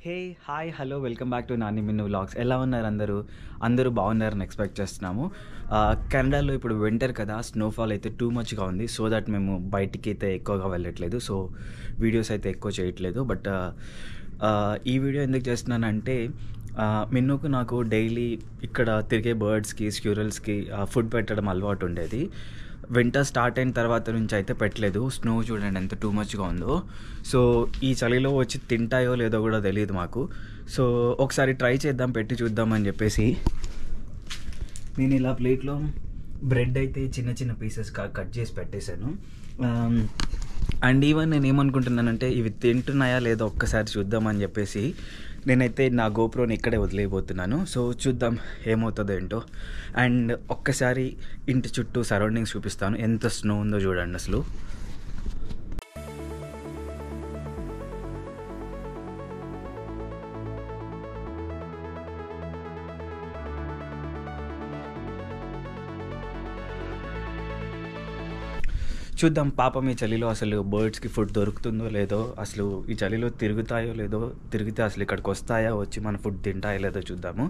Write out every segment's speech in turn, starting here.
hey hi hello welcome back to Nani Minnu vlogs ఎలా ఉన్నారు అందరూ అందరూ బాగున్నారని ఎక్స్పెక్ట్ చేస్తున్నాము ఆ, కెనడాలో ఇప్పుడు వింటర్ కదా స్నోఫాల్ అయితే టూ మచ్గా ఉంది సో దట్ మేము బయటికి అయితే ఎక్కువగా వెళ్ళట్లేదు సో వీడియోస్ అయితే ఎక్కువ చేయట్లేదు బట్ ఈ వీడియో ఎందుకు చేస్తున్నానంటే ఆ, మిన్నుకు నాకు డైలీ ఇక్కడ తిరిగే బర్డ్స్కి స్క్యూరల్స్కి ఫుడ్ పెట్టడం అలవాటు ఉండేది వింటర్ స్టార్ట్ అయిన తర్వాత నుంచి అయితే పెట్టలేదు స్నో చూడండి ఎంత టూ మచ్గా ఉందో సో ఈ చలిలో వచ్చి తింటాయో లేదో కూడా తెలియదు మాకు సో ఒకసారి ట్రై చేద్దాం పెట్టి చూద్దామని చెప్పేసి నేను ఇలా ప్లేట్లో బ్రెడ్ అయితే చిన్న చిన్న పీసెస్ కట్ చేసి పెట్టేశాను అండ్ ఈవెన్ నేను ఏమనుకుంటున్నానంటే ఇవి తింటున్నాయా లేదో ఒక్కసారి చూద్దామని చెప్పేసి నేనైతే నా గోప్రోని ఇక్కడే వదిలేయబోతున్నాను సో చూద్దాం ఏమవుతుందో ఏంటో అండ్ ఒక్కసారి ఇంటి చుట్టూ సరౌండింగ్స్ చూపిస్తాను ఎంత స్నో ఉందో చూడండి అసలు చూద్దాం పాపం ఈ చలిలో అసలు బర్డ్స్కి ఫుడ్ దొరుకుతుందో లేదో అసలు ఈ చలిలో తిరుగుతాయో లేదో తిరిగితే అసలు ఇక్కడికి వస్తాయా వచ్చి మన ఫుడ్ తింటాయో లేదో చూద్దాము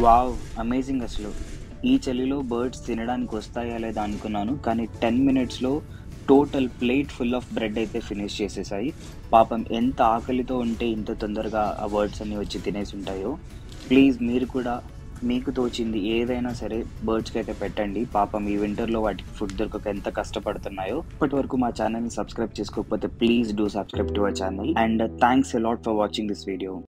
వావ్ అమేజింగ్ అసలు ఈ చలిలో బర్డ్స్ తినడానికి వస్తాయా లేదా అనుకున్నాను కానీ టెన్ మినిట్స్లో total plate full of bread అయితే ఫినిష్ చేసేసాయి పాపం ఎంత ఆకలితో ఉంటే ఇంత తొందరగా ఆ బర్డ్స్ అన్ని వచ్చి తినేసి ఉంటాయో ప్లీజ్ మీరు కూడా మీకు తోచింది ఏదైనా సరే బర్డ్స్కి అయితే పెట్టండి పాపం ఈ వింటర్లో వాటికి ఫుడ్ దొరకక ఎంత కష్టపడుతున్నాయో ఇప్పటి వరకు మా ఛానల్ని సబ్స్క్రైబ్ చేసుకోకపోతే please do subscribe to our channel and thanks a lot for watching this video